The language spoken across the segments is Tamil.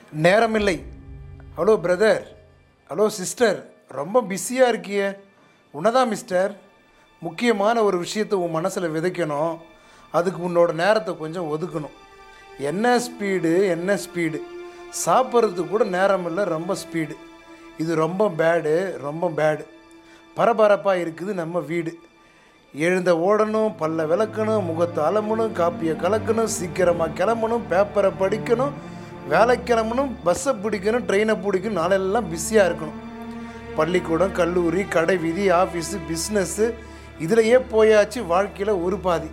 நேரமில்லை ஹலோ பிரதர் ஹலோ சிஸ்டர் ரொம்ப பிஸியாக இருக்கியே உன்னதான் மிஸ்டர் முக்கியமான ஒரு விஷயத்தை உன் மனசில் விதைக்கணும் அதுக்கு உன்னோட நேரத்தை கொஞ்சம் ஒதுக்கணும் என்ன ஸ்பீடு என்ன ஸ்பீடு சாப்பிட்றதுக்கு கூட நேரம் இல்லை ரொம்ப ஸ்பீடு இது ரொம்ப பேடு ரொம்ப பேடு பரபரப்பாக இருக்குது நம்ம வீடு எழுந்த ஓடணும் பல்ல விளக்கணும் முகத்தை அலம்பணும் காப்பியை கலக்கணும் சீக்கிரமாக கிளம்பணும் பேப்பரை படிக்கணும் வேலை கிளம்பணும் பஸ்ஸை பிடிக்கணும் ட்ரெயினை பிடிக்கணும் நாளெல்லாம் பிஸியாக இருக்கணும் பள்ளிக்கூடம் கல்லூரி கடை வீதி ஆஃபீஸு பிஸ்னஸ்ஸு இதிலையே போயாச்சு வாழ்க்கையில் ஒரு பாதி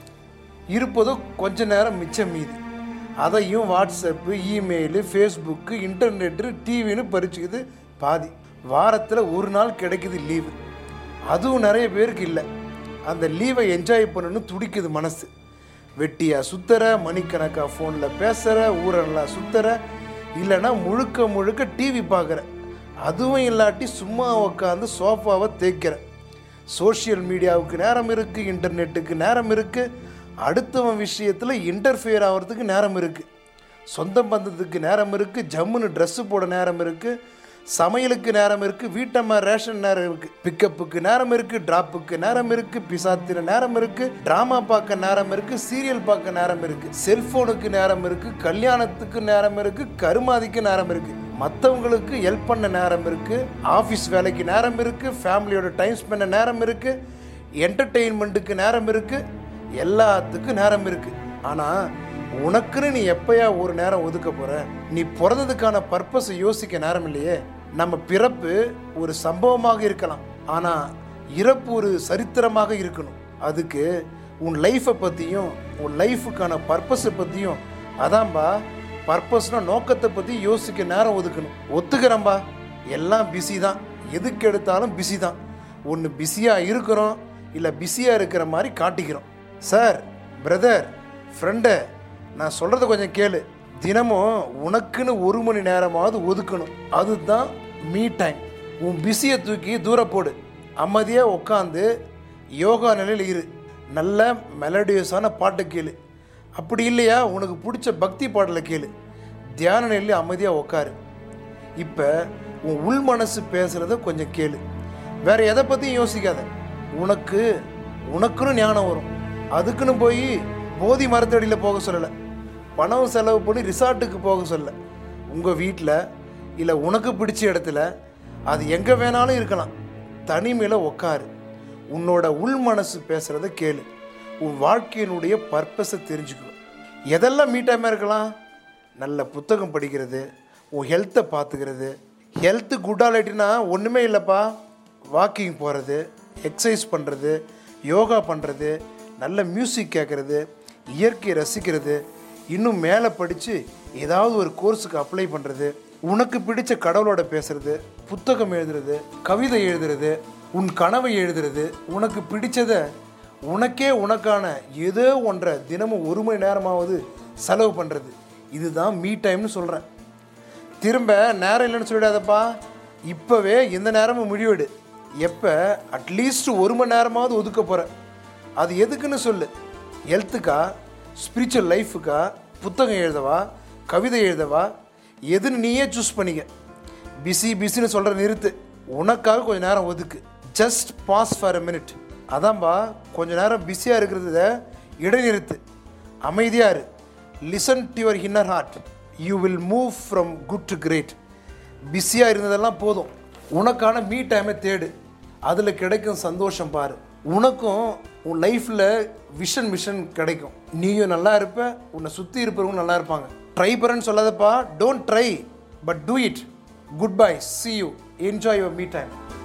இருப்பதோ கொஞ்ச நேரம் மிச்சம் மீதி அதையும் வாட்ஸ்அப்பு இமெயிலு ஃபேஸ்புக்கு இன்டர்நெட்டு டிவின்னு பறிச்சுக்குது பாதி வாரத்தில் ஒரு நாள் கிடைக்குது லீவு அதுவும் நிறைய பேருக்கு இல்லை அந்த லீவை என்ஜாய் பண்ணணும்னு துடிக்குது மனசு வெட்டியா சுத்துற மணிக்கணக்கா ஃபோனில் பேசுகிற ஊரெல்லாம் சுத்துற இல்லைன்னா முழுக்க முழுக்க டிவி பார்க்குற அதுவும் இல்லாட்டி சும்மா உட்காந்து சோஃபாவை தேய்க்கிற சோஷியல் மீடியாவுக்கு நேரம் இருக்குது இன்டர்நெட்டுக்கு நேரம் இருக்குது அடுத்தவன் விஷயத்தில் இன்டர்ஃபியர் ஆகிறதுக்கு நேரம் இருக்குது சொந்த பந்தத்துக்கு நேரம் இருக்குது ஜம்முன்னு ட்ரெஸ்ஸு போட நேரம் இருக்குது சமையலுக்கு நேரம் இருக்குது வீட்டம்மா ரேஷன் நேரம் இருக்குது பிக்கப்புக்கு நேரம் இருக்குது ட்ராப்புக்கு நேரம் இருக்குது பிசாத்தின நேரம் இருக்குது ட்ராமா பார்க்க நேரம் இருக்குது சீரியல் பார்க்க நேரம் இருக்குது செல்ஃபோனுக்கு நேரம் இருக்குது கல்யாணத்துக்கு நேரம் இருக்குது கருமாதிக்கு நேரம் இருக்குது மற்றவங்களுக்கு ஹெல்ப் பண்ண நேரம் இருக்குது ஆஃபீஸ் வேலைக்கு நேரம் இருக்குது ஃபேமிலியோட டைம் ஸ்பெண்ட் நேரம் இருக்குது என்டர்டெயின்மெண்ட்டுக்கு நேரம் இருக்குது எல்லாத்துக்கும் நேரம் இருக்குது ஆனால் உனக்குன்னு நீ எப்பயா ஒரு நேரம் ஒதுக்க போற நீ பிறந்ததுக்கான பர்பஸை யோசிக்க நேரம் இல்லையே நம்ம பிறப்பு ஒரு சம்பவமாக இருக்கலாம் ஆனால் இறப்பு ஒரு சரித்திரமாக இருக்கணும் அதுக்கு உன் லைஃப்பை பற்றியும் உன் லைஃபுக்கான பர்பஸை பற்றியும் அதான்பா பர்பஸ்னா நோக்கத்தை பற்றி யோசிக்க நேரம் ஒதுக்கணும் ஒத்துக்கிறேன்பா எல்லாம் பிஸி தான் எதுக்கு எடுத்தாலும் பிஸி தான் ஒன்று பிஸியாக இருக்கிறோம் இல்லை பிஸியாக இருக்கிற மாதிரி காட்டிக்கிறோம் சார் பிரதர் ஃப்ரெண்டு நான் சொல்கிறத கொஞ்சம் கேளு தினமும் உனக்குன்னு ஒரு மணி நேரமாவது ஒதுக்கணும் அதுதான் மீ டைம் உன் பிஸியை தூக்கி தூர போடு அமைதியாக உட்காந்து யோகா நிலையில் இரு நல்ல மெலடியஸான பாட்டை கேளு அப்படி இல்லையா உனக்கு பிடிச்ச பக்தி பாடலை கேளு தியான நிலையில் அமைதியாக உட்காரு இப்போ உன் உள் மனசு பேசுகிறத கொஞ்சம் கேளு வேற எதை பற்றியும் யோசிக்காத உனக்கு உனக்குன்னு ஞானம் வரும் அதுக்குன்னு போய் போதி மரத்தடியில் போக சொல்லலை பணம் செலவு பண்ணி ரிசார்ட்டுக்கு போக சொல்ல உங்கள் வீட்டில் இல்லை உனக்கு பிடிச்ச இடத்துல அது எங்கே வேணாலும் இருக்கலாம் தனிமையில் உக்காரு உன்னோட உள் மனசு பேசுகிறத கேளு உன் வாழ்க்கையினுடைய பர்பஸை தெரிஞ்சுக்கோ எதெல்லாம் மீட்டாமல் இருக்கலாம் நல்ல புத்தகம் படிக்கிறது உன் ஹெல்த்தை பார்த்துக்கிறது ஹெல்த்து குட்டாலிட்டினா ஒன்றுமே இல்லைப்பா வாக்கிங் போகிறது எக்ஸசைஸ் பண்ணுறது யோகா பண்ணுறது நல்ல மியூசிக் கேட்குறது இயற்கையை ரசிக்கிறது இன்னும் மேலே படித்து ஏதாவது ஒரு கோர்ஸுக்கு அப்ளை பண்ணுறது உனக்கு பிடிச்ச கடவுளோட பேசுறது புத்தகம் எழுதுறது கவிதை எழுதுறது உன் கனவை எழுதுறது உனக்கு பிடிச்சதை உனக்கே உனக்கான ஏதோ ஒன்றை தினமும் ஒரு மணி நேரமாவது செலவு பண்ணுறது இதுதான் மீ டைம்னு சொல்கிறேன் திரும்ப நேரம் இல்லைன்னு சொல்லிடாதப்பா இப்போவே இந்த நேரமும் முடிவெடு எப்போ அட்லீஸ்ட் ஒரு மணி நேரமாவது ஒதுக்க போகிற அது எதுக்குன்னு சொல்லு ஹெல்த்துக்கா ஸ்பிரிச்சுவல் லைஃபுக்கா புத்தகம் எழுதவா கவிதை எழுதவா எதுன்னு நீயே சூஸ் பண்ணிக்க பிஸி பிஸின்னு சொல்கிற நிறுத்து உனக்காக கொஞ்ச நேரம் ஒதுக்கு just pause for a minute அதான்பா கொஞ்ச நேரம் பிஸியாக இருக்கிறத இடைநிறுத்து அமைதியாக இரு listen to your inner heart you will move from good to great பிஸியாக இருந்ததெல்லாம் போதும் உனக்கான மீ டைமை தேடு அதில் கிடைக்கும் சந்தோஷம் பாரு உனக்கும் உன் லைஃப்பில் விஷன் மிஷன் கிடைக்கும் நீயும் நல்லா இருப்ப உன்னை சுற்றி இருப்பவங்க நல்லா இருப்பாங்க ட்ரை பண்ணுன்னு சொல்லாதப்பா don't try but do it good bye see you enjoy your me time